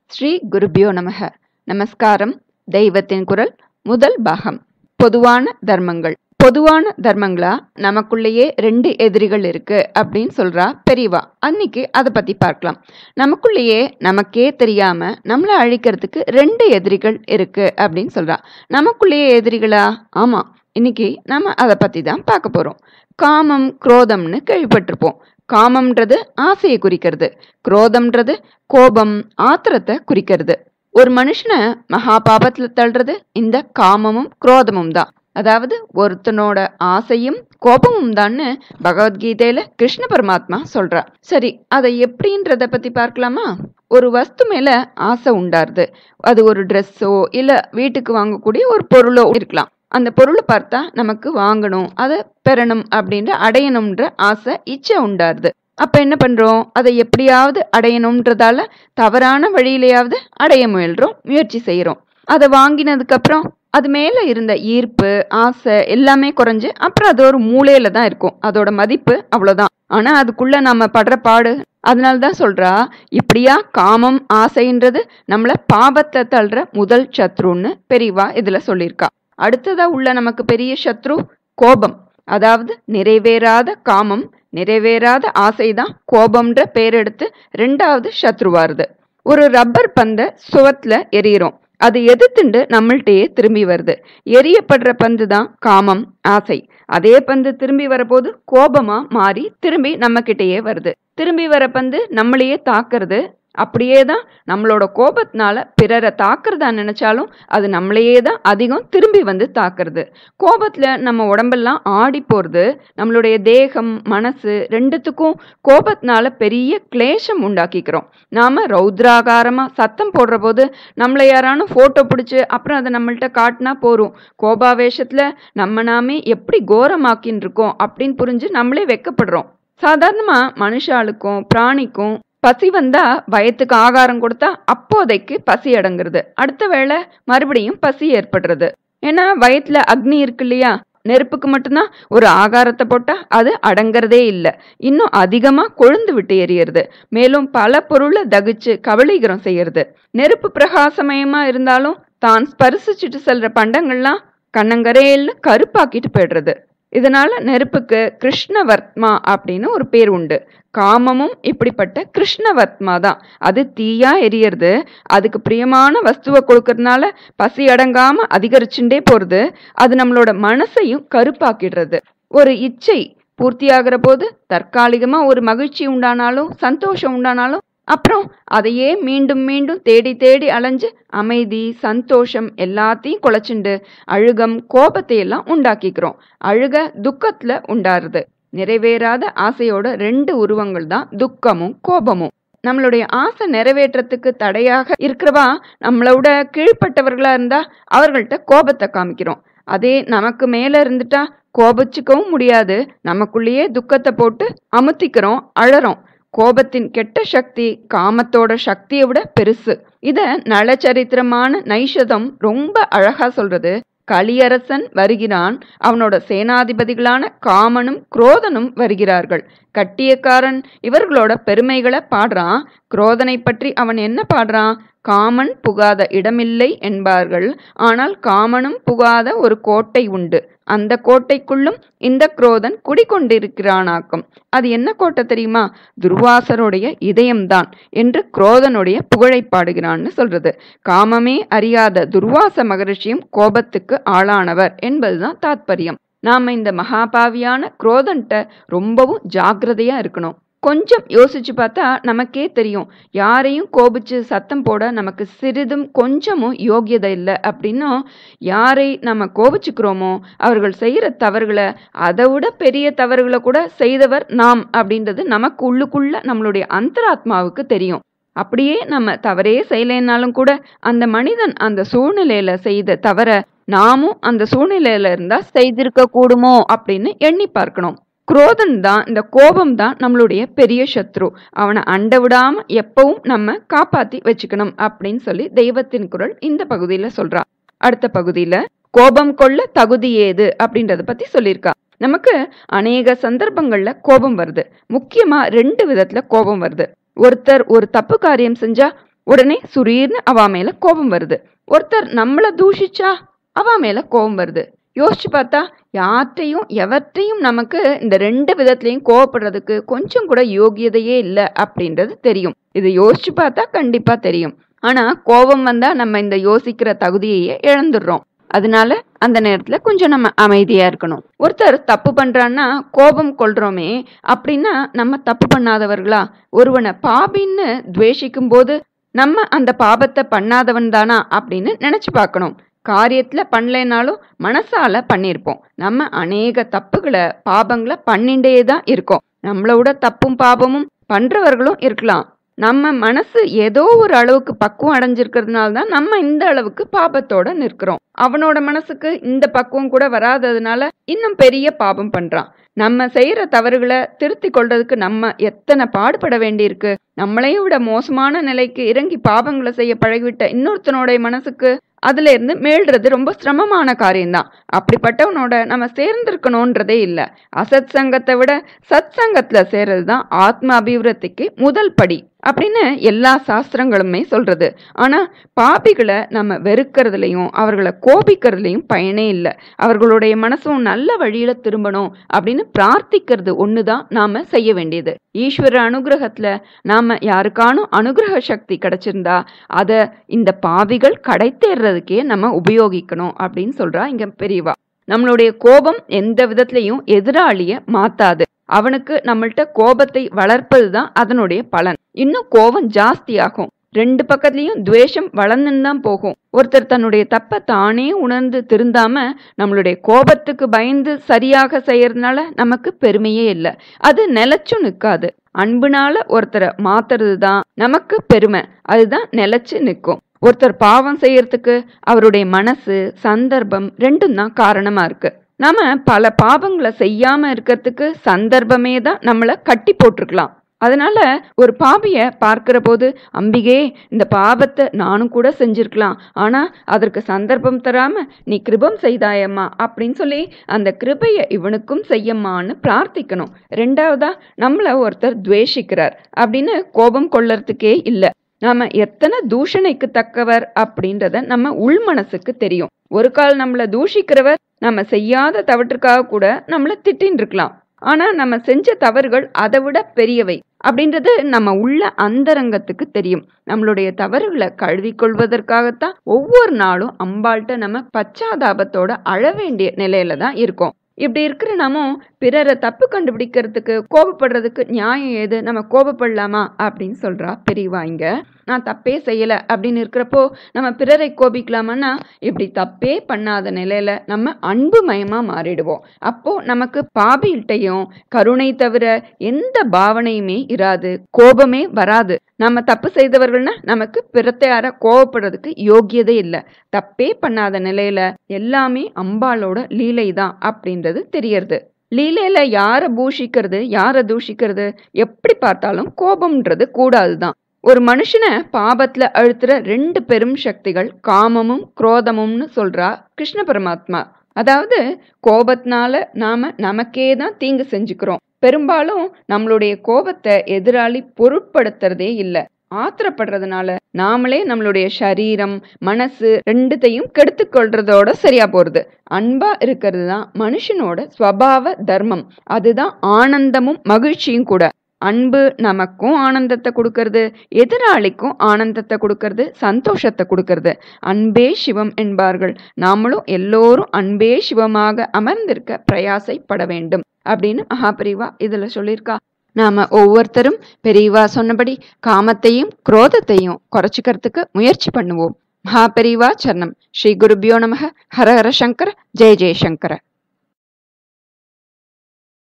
ஸ்ரீ குருபியோ நமக நமஸ்காரம் தெய்வத்தின் குரல் முதல் பாகம் பொதுவான தர்மங்கள் பொதுவான தர்மங்களா நமக்குள்ளேயே ரெண்டு எதிரிகள் இருக்கு அப்படின்னு சொல்றா பெரியவா அன்னைக்கு அதை பத்தி பார்க்கலாம் நமக்குள்ளேயே நமக்கே தெரியாம நம்மளை அழிக்கிறதுக்கு ரெண்டு எதிரிகள் இருக்கு அப்படின்னு சொல்றா நமக்குள்ளேயே எதிரிகளா ஆமா இன்னைக்கு நம்ம அதை பத்தி தான் பார்க்க போறோம் காமம் குரோதம்னு கேள்விப்பட்டிருப்போம் காமம்ன்றது ஆசையை குறிக்கிறது குரோதம்ன்றது கோபம் ஆத்திரத்தை குறிக்கிறது ஒரு மனுஷனை மகா பாபத்துல தள்ளுறது இந்த காமமும் குரோதமும் தான் அதாவது ஒருத்தனோட ஆசையும் கோபமும் தான்னு பகவத்கீதையில கிருஷ்ண பரமாத்மா சொல்றா சரி அதை எப்படின்றத பத்தி பார்க்கலாமா ஒரு வஸ்து மேல ஆசை உண்டாருது அது ஒரு ட்ரெஸ்ஸோ இல்ல வீட்டுக்கு வாங்கக்கூடிய ஒரு பொருளோ இருக்கலாம் அந்த பொருளை பார்த்தா நமக்கு வாங்கணும் அதை பெறணும் அப்படின்ற அடையணும்ன்ற ஆசை இச்சை உண்டாருது அப்ப என்ன பண்றோம் அதை எப்படியாவது அடையணும்ன்றதால தவறான வழியிலையாவது அடைய முயல்றோம் முயற்சி செய்யறோம் அதை வாங்கினதுக்கு அப்புறம் அது மேல இருந்த ஈர்ப்பு ஆசை எல்லாமே குறைஞ்சு அப்புறம் அது ஒரு மூலையில தான் இருக்கும் அதோட மதிப்பு அவ்வளவுதான் ஆனா அதுக்குள்ள நம்ம படுற பாடு அதனால தான் சொல்றா இப்படியா காமம் ஆசைன்றது நம்மள பாபத்தை தள்ளுற முதல் சத்ருன்னு பெரியவா இதுல சொல்லியிருக்கா அடுத்ததா உள்ள நமக்கு பெரிய சத்ரு கோபம் அதாவது நிறைவேறாத காமம் நிறைவேறாத ஆசைதான் கோபம்ன்ற பேரெடுத்து ரெண்டாவது சத்ருவாருது ஒரு ரப்பர் பந்தை சுவத்துல எரியிறோம் அது எதிர்த்துண்டு நம்மள்கிட்டயே திரும்பி வருது எரியப்படுற பந்து தான் காமம் ஆசை அதே பந்து திரும்பி வரபோது கோபமா மாறி திரும்பி நம்ம கிட்டேயே வருது திரும்பி வர பந்து நம்மளையே தாக்குறது அப்படியே தான் நம்மளோட கோபத்தினால பிறரை தாக்குறதா நினைச்சாலும் அது நம்மளையே தான் அதிகம் திரும்பி வந்து தாக்குறது கோபத்துல நம்ம உடம்பெல்லாம் ஆடி போறது நம்மளுடைய தேகம் மனசு ரெண்டுத்துக்கும் கோபத்தினால பெரிய கிளேஷம் உண்டாக்கிக்கிறோம் நாம ரௌத்ராகாரமா சத்தம் போடுற போது நம்மளை யாரானும் போட்டோ பிடிச்சு அப்புறம் அதை நம்மள்ட்ட காட்டினா போறோம் கோபாவேஷத்துல நம்ம நாமே எப்படி கோரமாக்கின்னு இருக்கோம் அப்படின்னு புரிஞ்சு நம்மளே வெக்கப்படுறோம் சாதாரணமா மனுஷாளுக்கும் பிராணிக்கும் பசி வந்தா வயத்துக்கு ஆகாரம் கொடுத்தா அப்போதைக்கு பசி அடங்குறது அடுத்த வேளை மறுபடியும் பசி ஏற்படுறது ஏன்னா வயத்துல அக்னி இருக்கு இல்லையா நெருப்புக்கு மட்டும்தான் ஒரு ஆகாரத்தை போட்டா அது அடங்குறதே இல்லை இன்னும் அதிகமா கொழுந்து விட்டு எரியறது மேலும் பல பொருளை தகிச்சு கவலீகரம் செய்யறது நெருப்பு பிரகாசமயமா இருந்தாலும் தான் ஸ்பரிசிச்சுட்டு செல்ற பண்டங்கள்லாம் கண்ணங்கரையில் கருப்பாக்கிட்டு போயிடுறது இதனால நெருப்புக்கு கிருஷ்ணவர்த்மா அப்படின்னு ஒரு பேர் உண்டு காமமும் இப்படிப்பட்ட கிருஷ்ணவர்த்மா தான் அது தீயா எரியறது அதுக்கு பிரியமான வஸ்துவை கொடுக்கறதுனால பசி அடங்காம அதிகரிச்சுட்டே போறது அது நம்மளோட மனசையும் கருப்பாக்கிடுறது ஒரு இச்சை பூர்த்தியாகிற போது தற்காலிகமா ஒரு மகிழ்ச்சி உண்டானாலும் சந்தோஷம் உண்டானாலும் அப்புறம் அதையே மீண்டும் மீண்டும் தேடி தேடி அலைஞ்சு அமைதி சந்தோஷம் எல்லாத்தையும் குலைச்சுண்டு அழுகம் கோபத்தை எல்லாம் உண்டாக்கிக்கிறோம் அழுக துக்கத்துல உண்டாருது நிறைவேறாத ஆசையோட ரெண்டு உருவங்கள் தான் துக்கமும் கோபமும் நம்மளுடைய ஆசை நிறைவேற்றத்துக்கு தடையாக இருக்கிறவா நம்மளோட கீழ்ப்பட்டவர்களா இருந்தா அவர்கள்ட்ட கோபத்தை காமிக்கிறோம் அதே நமக்கு மேல இருந்துட்டா கோபிச்சுக்கவும் முடியாது நமக்குள்ளேயே துக்கத்தை போட்டு அமுத்திக்கிறோம் அழறோம் கோபத்தின் கெட்ட சக்தி காமத்தோட சக்தியை விட பெருசு இத நலச்சரித்திரமான நைஷதம் ரொம்ப அழகா சொல்றது கலியரசன் வருகிறான் அவனோட சேனாதிபதிகளான காமனும் குரோதனும் வருகிறார்கள் கட்டியக்காரன் இவர்களோட பெருமைகளை பாடுறான் குரோதனை பற்றி அவன் என்ன பாடுறான் காமன் புகாத இடமில்லை என்பார்கள் ஆனால் காமனும் புகாத ஒரு கோட்டை உண்டு அந்த கோட்டைக்குள்ளும் இந்த குரோதன் குடிக்கொண்டிருக்கிறானாக்கும் அது என்ன கோட்டை தெரியுமா துர்வாசருடைய இதயம்தான் என்று குரோதனுடைய புகழை பாடுகிறான்னு சொல்றது காமமே அறியாத துர்வாச மகரிஷியும் கோபத்துக்கு ஆளானவர் என்பதுதான் தாத்பரியம் நாம இந்த மகாபாவியான குரோதன்ட்ட ரொம்பவும் ஜாக்கிரதையா இருக்கணும் கொஞ்சம் யோசிச்சு பார்த்தா நமக்கே தெரியும் யாரையும் கோபிச்சு சத்தம் போட நமக்கு சிறிதும் கொஞ்சமும் யோகியதை இல்லை அப்படின்னும் யாரை நம்ம கோபிச்சுக்கிறோமோ அவர்கள் செய்கிற தவறுகளை அதை விட பெரிய தவறுகளை கூட செய்தவர் நாம் அப்படின்றது நமக்கு உள்ளுக்குள்ள நம்மளுடைய அந்தராத்மாவுக்கு தெரியும் அப்படியே நம்ம தவறே செய்யலைன்னாலும் கூட அந்த மனிதன் அந்த சூழ்நிலையில செய்த தவற நாமும் அந்த சூழ்நிலையில இருந்தா செய்திருக்க கூடுமோ அப்படின்னு எண்ணி பார்க்கணும் குரோதன் தான் இந்த கோபம் தான் நம்மளுடைய பெரிய சத்ரு அவனை அண்ட விடாம எப்பவும் நம்ம காப்பாத்தி வச்சுக்கணும் அப்படின்னு சொல்லி தெய்வத்தின் குரல் இந்த பகுதியில சொல்றா அடுத்த பகுதியில கோபம் கொள்ள தகுதி ஏது அப்படின்றத பத்தி சொல்லியிருக்கா நமக்கு அநேக சந்தர்ப்பங்கள்ல கோபம் வருது முக்கியமா ரெண்டு விதத்துல கோபம் வருது ஒருத்தர் ஒரு தப்பு காரியம் செஞ்சா உடனே சுரீர்னு அவ மேல கோபம் வருது ஒருத்தர் நம்மள தூஷிச்சா அவ மேல கோபம் வருது யோசிச்சு பார்த்தா யார்ட்டையும் எவற்றையும் நமக்கு இந்த ரெண்டு விதத்திலையும் கோவப்படுறதுக்கு கொஞ்சம் கூட யோகியதையே இல்லை அப்படின்றது தெரியும் இது யோசிச்சு பார்த்தா கண்டிப்பா தெரியும் ஆனா கோபம் வந்தா நம்ம இந்த யோசிக்கிற தகுதியையே இழந்துடுறோம் அதனால அந்த நேரத்துல கொஞ்சம் நம்ம அமைதியா இருக்கணும் ஒருத்தர் தப்பு பண்றான்னா கோபம் கொள்றோமே அப்படின்னா நம்ம தப்பு பண்ணாதவர்களா ஒருவனை பாபின்னு துவேஷிக்கும் போது நம்ம அந்த பாபத்தை பண்ணாதவன் தானா அப்படின்னு நினைச்சு பார்க்கணும் காரியத்துல பண்ணலைனாலும் மனசால பண்ணியிருப்போம் நம்ம அநேக தப்புகளை பாபங்களை பண்ணிண்டே தான் இருக்கோம் நம்மளோட தப்பும் பாபமும் பண்றவர்களும் இருக்கலாம் நம்ம மனசு ஏதோ ஒரு அளவுக்கு பக்குவம் அடைஞ்சிருக்கிறதுனால தான் நம்ம இந்த அளவுக்கு பாபத்தோட நிற்கிறோம் அவனோட மனசுக்கு இந்த பக்குவம் கூட வராததுனால இன்னும் பெரிய பாபம் பண்றான் நம்ம செய்யற தவறுகளை திருத்தி கொள்றதுக்கு நம்ம எத்தனை பாடுபட வேண்டியிருக்கு நம்மளையும் விட மோசமான நிலைக்கு இறங்கி பாவங்களை செய்ய பழகிவிட்ட இன்னொருத்தனுடைய மனசுக்கு அதுல இருந்து மீள்றது ரொம்ப சிரமமான காரியம்தான் அப்படிப்பட்டவனோட நம்ம சேர்ந்திருக்கணும்ன்றதே இல்லை அசத் சங்கத்தை விட சத் சங்கத்துல சேர்றது தான் ஆத்ம அபிவிருத்திக்கு முதல் படி அப்படின்னு எல்லா சாஸ்திரங்களுமே சொல்றது ஆனா பாபிகளை நம்ம வெறுக்கிறதுலையும் அவர்களை கோபிக்கிறதுலையும் பயனே இல்லை அவர்களுடைய மனசும் நல்ல வழியில திரும்பணும் அப்படின்னு பிரார்த்திக்கிறது ஒண்ணுதான் நாம செய்ய வேண்டியது ஈஸ்வர அனுகிரகத்துல நாம யாருக்கானும் அனுகிரக சக்தி கிடைச்சிருந்தா அத இந்த பாவிகள் கடை தேர்றதுக்கே நம்ம உபயோகிக்கணும் அப்படின்னு சொல்றா இங்க பெரியவா நம்மளுடைய கோபம் எந்த விதத்திலையும் எதிராளிய மாத்தாது அவனுக்கு நம்மள்ட்ட கோபத்தை வளர்ப்பது தான் அதனுடைய பலன் இன்னும் கோபம் ஜாஸ்தியாகும் ரெண்டு பக்கத்துலயும் துவேஷம் வளர்ந்துன்னு தான் போகும் ஒருத்தர் தன்னுடைய தப்பை தானே உணர்ந்து திருந்தாம நம்மளுடைய கோபத்துக்கு பயந்து சரியாக செய்யறதுனால நமக்கு பெருமையே இல்லை அது நிலைச்சும் நிற்காது அன்புனால ஒருத்தரை மாத்துறது தான் நமக்கு பெருமை அதுதான் நிலைச்சு நிற்கும் ஒருத்தர் பாவம் செய்யறதுக்கு அவருடைய மனசு சந்தர்ப்பம் ரெண்டும் தான் காரணமா இருக்கு நாம பல பாவங்களை செய்யாம இருக்கிறதுக்கு சந்தர்ப்பமே தான் நம்மளை கட்டி போட்டிருக்கலாம் அதனால ஒரு பாவிய பார்க்கிற போது அம்பிகே இந்த பாவத்தை நானும் கூட செஞ்சிருக்கலாம் ஆனா அதற்கு சந்தர்ப்பம் தராம நீ கிருபம் செய்தாயம்மா அப்படின்னு சொல்லி அந்த கிருபைய இவனுக்கும் செய்யம்மான்னு பிரார்த்திக்கணும் ரெண்டாவதா நம்மள ஒருத்தர் துவேஷிக்கிறார் அப்படின்னு கோபம் கொள்ளறதுக்கே இல்லை நாம எத்தனை தூஷணைக்கு தக்கவர் அப்படின்றத நம்ம உள் மனசுக்கு தெரியும் ஒரு கால் நம்மள தூஷிக்கிறவர் நம்ம செய்யாத தவற்றுக்காக கூட நம்மள திட்டின்னு இருக்கலாம் ஆனா நம்ம செஞ்ச தவறுகள் அதை விட பெரியவை அப்படின்றது நம்ம உள்ள அந்தரங்கத்துக்கு தெரியும் நம்மளுடைய தவறுகளை கழுவி கொள்வதற்காகத்தான் ஒவ்வொரு நாளும் அம்பாள்கிட்ட நம்ம பச்சாதாபத்தோட அழ வேண்டிய நிலையில தான் இருக்கோம் இப்படி இருக்கிற நாம பிறரை தப்பு கண்டுபிடிக்கிறதுக்கு கோபப்படுறதுக்கு நியாயம் ஏது நம்ம கோபப்படலாமா அப்படின்னு சொல்றா பெரியவா இங்க நான் தப்பே செய்யல அப்படின்னு இருக்கிறப்போ நம்ம பிறரை கோபிக்கலாமான்னா இப்படி தப்பே பண்ணாத நிலையில நம்ம அன்பு மயமா மாறிடுவோம் அப்போ நமக்கு பாபியிட்டையும் கருணை தவிர எந்த பாவனையுமே இராது கோபமே வராது நம்ம தப்பு செய்தவர்கள்னா நமக்கு பிறத்தையார கோவப்படுறதுக்கு யோகியதே இல்லை தப்பே பண்ணாத நிலையில எல்லாமே அம்பாளோட லீலை தான் அப்படின்றது தெரியறது லீலையில யார பூஷிக்கிறது யார தூஷிக்கிறது எப்படி பார்த்தாலும் கோபம்ன்றது கூடாதுதான் ஒரு மனுஷனை பாபத்துல அழுத்துற ரெண்டு பெரும் சக்திகள் காமமும் குரோதமும்னு சொல்றா கிருஷ்ண பரமாத்மா அதாவது கோபத்தினால நாம நமக்கே தான் தீங்கு செஞ்சுக்கிறோம் பெரும்பாலும் நம்மளுடைய கோபத்தை எதிராளி பொருட்படுத்துறதே இல்லை ஆத்திரப்படுறதுனால நாமளே நம்மளுடைய சரீரம் மனசு ரெண்டுத்தையும் கெடுத்து கொள்றதோட சரியா போறது அன்பா இருக்கிறது தான் மனுஷனோட ஸ்வபாவ தர்மம் அதுதான் ஆனந்தமும் மகிழ்ச்சியும் கூட அன்பு நமக்கும் ஆனந்தத்தை கொடுக்கறது எதிராளிக்கும் ஆனந்தத்தை கொடுக்கறது சந்தோஷத்தை கொடுக்கறது அன்பே சிவம் என்பார்கள் நாமளும் எல்லோரும் அன்பே சிவமாக அமர்ந்திருக்க பிரயாசைப்பட வேண்டும் அப்படின்னு மகாபிரிவா இதுல சொல்லியிருக்கா நாம ஒவ்வொருத்தரும் பெரியவா சொன்னபடி காமத்தையும் குரோதத்தையும் குறைச்சிக்கிறதுக்கு முயற்சி பண்ணுவோம் மகாபெரிவா சரணம் ஸ்ரீ குருபியோ நமக ஹர ஹர சங்கர ஜெய ஜெயசங்கர